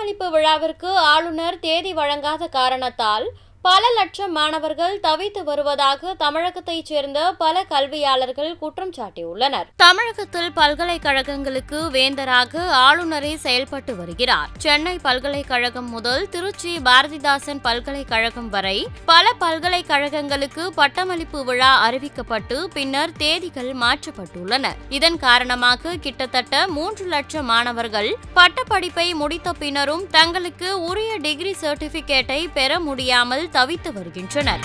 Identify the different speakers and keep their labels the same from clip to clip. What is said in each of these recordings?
Speaker 1: பட்டமளிப்பு விழாவிற்கு ஆளுநர் தேதி வழங்காத காரணத்தால் பல லட்சம் மாணவர்கள் தவித்து வருவதாக தமிழகத்தைச் சேர்ந்த பல கல்வியாளர்கள் குற்றம் சாட்டியுள்ளனர் தமிழகத்தில் பல்கலைக்கழகங்களுக்கு வேந்தராக ஆளுநரே செயல்பட்டு வருகிறார் சென்னை பல்கலைக்கழகம் முதல் திருச்சி பாரதிதாசன் பல்கலைக்கழகம் வரை பல பல்கலைக்கழகங்களுக்கு பட்டமளிப்பு விழா அறிவிக்கப்பட்டு பின்னர் தேதிகள் மாற்றப்பட்டுள்ளன இதன் காரணமாக கிட்டத்தட்ட மூன்று லட்சம் மாணவர்கள் பட்டப்படிப்பை முடித்த பின்னரும் தங்களுக்கு உரிய டிகிரி சர்டிபிகேட்டை பெற முடியாமல் தவித்து வருகின்றனர்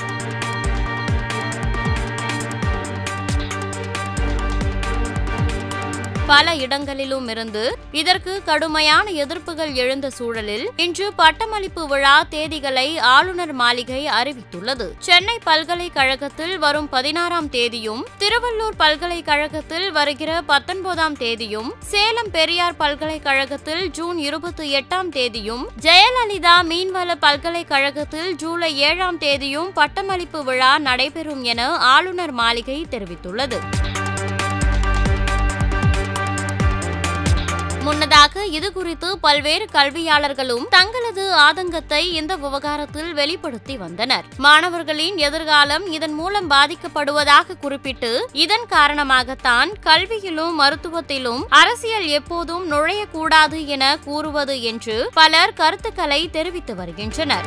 Speaker 1: பல இடங்களிலும் இருந்து இதற்கு கடுமையான எதிர்ப்புகள் எழுந்த சூழலில் இன்று பட்டமளிப்பு விழா தேதிகளை ஆளுநர் மாளிகை அறிவித்துள்ளது சென்னை பல்கலைக்கழகத்தில் வரும் பதினாறாம் தேதியும் திருவள்ளூர் பல்கலைக்கழகத்தில் வருகிற பத்தொன்பதாம் தேதியும் சேலம் பெரியார் பல்கலைக்கழகத்தில் ஜூன் இருபத்தி எட்டாம் தேதியும் ஜெயலலிதா மீன்வள பல்கலைக்கழகத்தில் ஜூலை ஏழாம் தேதியும் பட்டமளிப்பு விழா நடைபெறும் என ஆளுநர் மாளிகை தெரிவித்துள்ளது முன்னதாக இதுகுறித்து பல்வேறு கல்வியாளர்களும் தங்களது ஆதங்கத்தை இந்த விவகாரத்தில் வெளிப்படுத்தி வந்தனர் மாணவர்களின் எதிர்காலம் இதன் மூலம் பாதிக்கப்படுவதாக குறிப்பிட்டு இதன் காரணமாகத்தான் கல்வியிலும் மருத்துவத்திலும் அரசியல் எப்போதும் நுழையக்கூடாது என கூறுவது என்று பலர் கருத்துக்களை தெரிவித்து வருகின்றனர்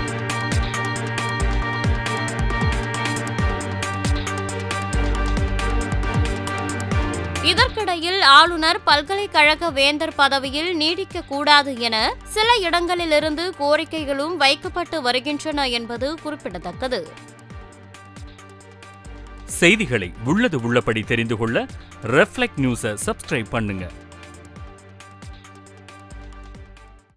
Speaker 1: இதற்கிடையில் ஆளுநர் பல்கலைக்கழக வேந்தர் பதவியில் நீடிக்க கூடாது என சில இடங்களிலிருந்து கோரிக்கைகளும் வைக்கப்பட்டு வருகின்றன என்பது குறிப்பிடத்தக்கது
Speaker 2: செய்திகளை உள்ளது உள்ளபடி தெரிந்து கொள்ள ரெஃப்ளெக்ட் நியூஸை சப்ஸ்கிரைப் பண்ணுங்க